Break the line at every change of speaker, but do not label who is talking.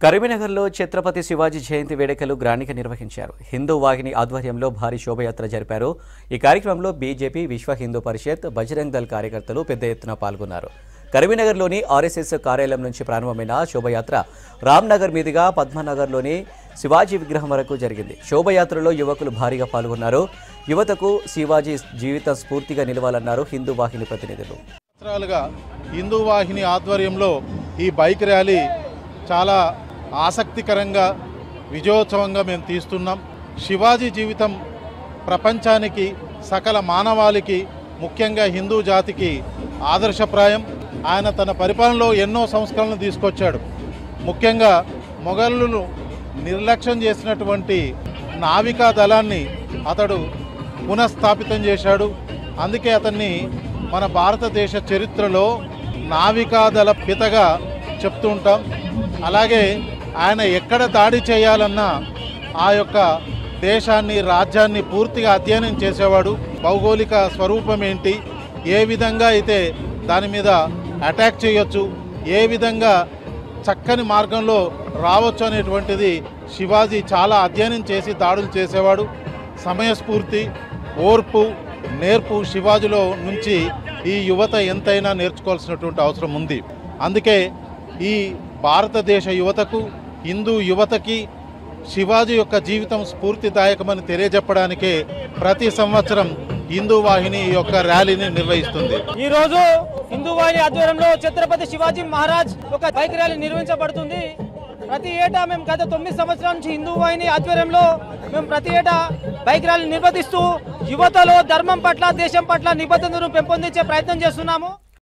కరీంనగర్లో ఛత్రపతి శివాజీ జయంతి వేడుకలు గ్రాండ్గా నిర్వహించారు హిందూ వాహిని ఆధ్వర్యంలో భారీ శోభయాత్ర జరిపారు ఈ కార్యక్రమంలో బీజేపీ విశ్వ హిందూ పరిషత్ బజరంగ్ దళ్ కార్యకర్తలు పెద్ద ఎత్తున పాల్గొన్నారు కరీంనగర్లోని ఆర్ఎస్ఎస్ కార్యాలయం నుంచి ప్రారంభమైన శోభయాత్ర రామ్నగర్ మీదుగా పద్మనగర్లోని శివాజీ విగ్రహం వరకు జరిగింది శోభయాత్రలో యువకులు భారీగా పాల్గొన్నారు యువతకు శివాజీ జీవితం స్ఫూర్తిగా నిలవాలన్నారు హిందూ వాహిని ప్రతినిధులు
సంవత్సరాలుగా హిందూ వాహిని ఆధ్వర్యంలో ఈ బైక్ ర్యాలీ చాలా ఆసక్తికరంగా విజయోత్సవంగా మేము తీస్తున్నాం శివాజీ జీవితం ప్రపంచానికి సకల మానవాళికి ముఖ్యంగా హిందూ జాతికి ఆదర్శప్రాయం ఆయన తన పరిపాలనలో ఎన్నో సంస్కరణలు తీసుకొచ్చాడు ముఖ్యంగా మొఘలులు నిర్లక్ష్యం చేసినటువంటి నావికా దళాన్ని అతడు పునఃస్థాపితం చేశాడు అందుకే అతన్ని మన భారతదేశ చరిత్రలో నావికాదళ పితగా చెప్తూ ఉంటాం అలాగే ఆయన ఎక్కడ దాడి చేయాలన్నా ఆ యొక్క దేశాన్ని రాజ్యాన్ని పూర్తిగా అధ్యయనం చేసేవాడు భౌగోళిక స్వరూపం ఏంటి ఏ విధంగా అయితే దాని మీద అటాక్ చేయొచ్చు ఏ విధంగా చక్కని మార్గంలో రావచ్చు అనేటువంటిది శివాజీ చాలా అధ్యయనం చేసి దాడులు చేసేవాడు సమయస్ఫూర్తి ఓర్పు నేర్పు శివాజీలో నుంచి ఈ యువత ఎంతైనా నేర్చుకోవాల్సినటువంటి అవసరం ఉంది అందుకే ఈ భారతదేశ యువతకు హిందూ యువతకి శివాజీ యొక్క జీవితం స్ఫూర్తిదాయకమని తెలియజెప్పడానికే ప్రతి సంవత్సరం హిందూ వాహిని ఈ యొక్క ర్యాలీని నిర్వహిస్తుంది
ఈ రోజు హిందూ వాహిని ఆధ్వర్యంలో ఛత్రపతి శివాజీ మహారాజ్ ఒక బైక్ ర్యాలీ నిర్వహించబడుతుంది ప్రతి ఏటా మేము గత తొమ్మిది సంవత్సరాల నుంచి హిందూ వాహిని ఆధ్వర్యంలో మేము ప్రతి ఏటా బైక్ ర్యాలీ నిర్వహిస్తూ యువతలో ధర్మం పట్ల దేశం పట్ల నిబద్ధతను పెంపొందించే ప్రయత్నం చేస్తున్నాము